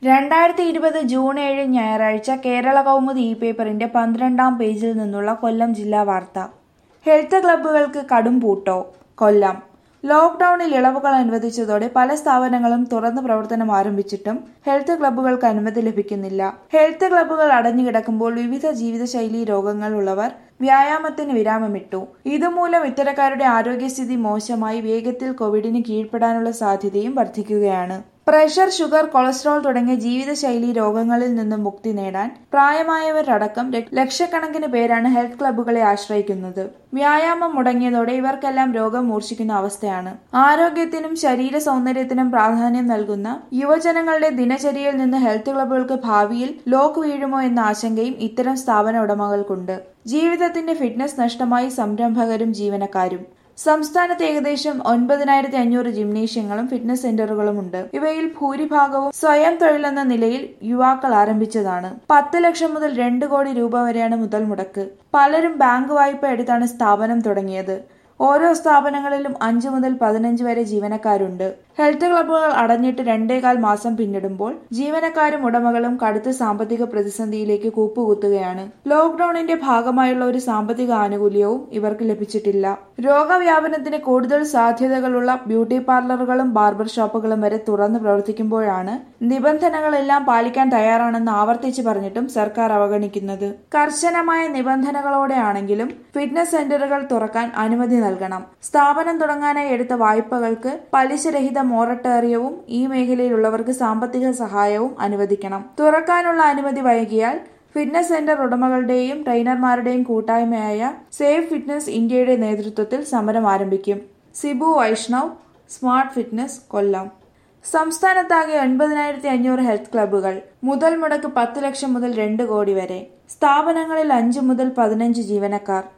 രണ്ടായിരത്തി ഇരുപത് ജൂൺ ഏഴ് ഞായറാഴ്ച കേരള കൗമുദി ഇ പേപ്പറിന്റെ പന്ത്രണ്ടാം പേജിൽ നിന്നുള്ള കൊല്ലം ജില്ലാ വാർത്ത ഹെൽത്ത് ക്ലബ്ബുകൾക്ക് കടും പൂട്ടോ കൊല്ലം ലോക്ഡൌണിൽ ഇളവുകൾ അനുവദിച്ചതോടെ പല സ്ഥാപനങ്ങളും തുറന്ന് പ്രവർത്തനം ആരംഭിച്ചിട്ടും ഹെൽത്ത് ക്ലബ്ബുകൾക്ക് അനുമതി ലഭിക്കുന്നില്ല ഹെൽത്ത് ക്ലബ്ബുകൾ അടഞ്ഞുകിടക്കുമ്പോൾ വിവിധ ജീവിതശൈലി രോഗങ്ങൾ ഉള്ളവർ വ്യായാമത്തിന് വിരാമമിട്ടു ഇതുമൂലം ഇത്തരക്കാരുടെ ആരോഗ്യസ്ഥിതി മോശമായി വേഗത്തിൽ കോവിഡിന് കീഴ്പ്പെടാനുള്ള സാധ്യതയും വർദ്ധിക്കുകയാണ് പ്രഷർ ഷുഗർ കൊളസ്ട്രോൾ തുടങ്ങിയ ജീവിതശൈലി രോഗങ്ങളിൽ നിന്നും മുക്തി നേടാൻ പ്രായമായവരടക്കം ര- ലക്ഷക്കണക്കിന് പേരാണ് ഹെൽത്ത് ക്ലബ്ബുകളെ ആശ്രയിക്കുന്നത് വ്യായാമം മുടങ്ങിയതോടെ ഇവർക്കെല്ലാം രോഗം മൂർച്ഛിക്കുന്ന അവസ്ഥയാണ് ആരോഗ്യത്തിനും ശരീര സൗന്ദര്യത്തിനും പ്രാധാന്യം നൽകുന്ന യുവജനങ്ങളുടെ ദിനചര്യയിൽ നിന്ന് ഹെൽത്ത് ക്ലബ്ബുകൾക്ക് ഭാവിയിൽ ലോക്ക് വീഴുമോ എന്ന ആശങ്കയും ഇത്തരം സ്ഥാപന ഉടമകൾക്കുണ്ട് ജീവിതത്തിന്റെ ഫിറ്റ്നസ് നഷ്ടമായി സംരംഭകരും ജീവനക്കാരും സംസ്ഥാനത്ത് ഏകദേശം ഒൻപതിനായിരത്തി അഞ്ഞൂറ് ജിംനേഷ്യങ്ങളും ഫിറ്റ്നസ് സെന്ററുകളും ഉണ്ട് ഇവയിൽ ഭൂരിഭാഗവും സ്വയം തൊഴിലെന്ന നിലയിൽ യുവാക്കൾ ആരംഭിച്ചതാണ് പത്ത് ലക്ഷം മുതൽ രണ്ട് കോടി രൂപ വരെയാണ് മുതൽ മുടക്ക് പലരും ബാങ്ക് വായ്പ എടുത്താണ് സ്ഥാപനം തുടങ്ങിയത് ഓരോ സ്ഥാപനങ്ങളിലും അഞ്ചു മുതൽ പതിനഞ്ച് വരെ ജീവനക്കാരുണ്ട് ഹെൽത്ത് ക്ലബ്ബുകൾ അടഞ്ഞിട്ട് രണ്ടേകാൽ മാസം പിന്നിടുമ്പോൾ ജീവനക്കാരും ഉടമകളും കടുത്ത സാമ്പത്തിക പ്രതിസന്ധിയിലേക്ക് കൂപ്പുകുത്തുകയാണ് ലോക്ഡൌണിന്റെ ഭാഗമായുള്ള ഒരു സാമ്പത്തിക ആനുകൂല്യവും ഇവർക്ക് ലഭിച്ചിട്ടില്ല രോഗവ്യാപനത്തിന് കൂടുതൽ സാധ്യതകളുള്ള ബ്യൂട്ടി പാർലറുകളും ബാർബർ ഷോപ്പുകളും വരെ തുറന്നു പ്രവർത്തിക്കുമ്പോഴാണ് നിബന്ധനകളെല്ലാം പാലിക്കാൻ തയ്യാറാണെന്ന് ആവർത്തിച്ച് പറഞ്ഞിട്ടും സർക്കാർ അവഗണിക്കുന്നത് കർശനമായ നിബന്ധനകളോടെയാണെങ്കിലും ഫിറ്റ്നസ് സെന്ററുകൾ തുറക്കാൻ അനുമതി നൽകണം സ്ഥാപനം തുടങ്ങാനായി എടുത്ത വായ്പകൾക്ക് പലിശരഹിത മൊറട്ടേറിയവും ഈ മേഖലയിലുള്ളവർക്ക് സാമ്പത്തിക സഹായവും അനുവദിക്കണം തുറക്കാനുള്ള അനുമതി വൈകിയാൽ ഫിറ്റ്നസ് സെന്റർ ഉടമകളുടെയും ട്രെയിനർമാരുടെയും കൂട്ടായ്മയായ സേഫ് ഫിറ്റ്നസ് ഇന്ത്യയുടെ നേതൃത്വത്തിൽ സമരം ആരംഭിക്കും സിബു വൈഷ്ണവ് സ്മാർട്ട് ഫിറ്റ്നസ് കൊല്ലം സംസ്ഥാനത്താകെ ഒൻപതിനായിരത്തി അഞ്ഞൂറ് ഹെൽത്ത് ക്ലബ്ബുകൾ മുതൽ മുടക്ക് പത്ത് ലക്ഷം മുതൽ രണ്ട് കോടി വരെ സ്ഥാപനങ്ങളിൽ അഞ്ച് മുതൽ പതിനഞ്ച് ജീവനക്കാർ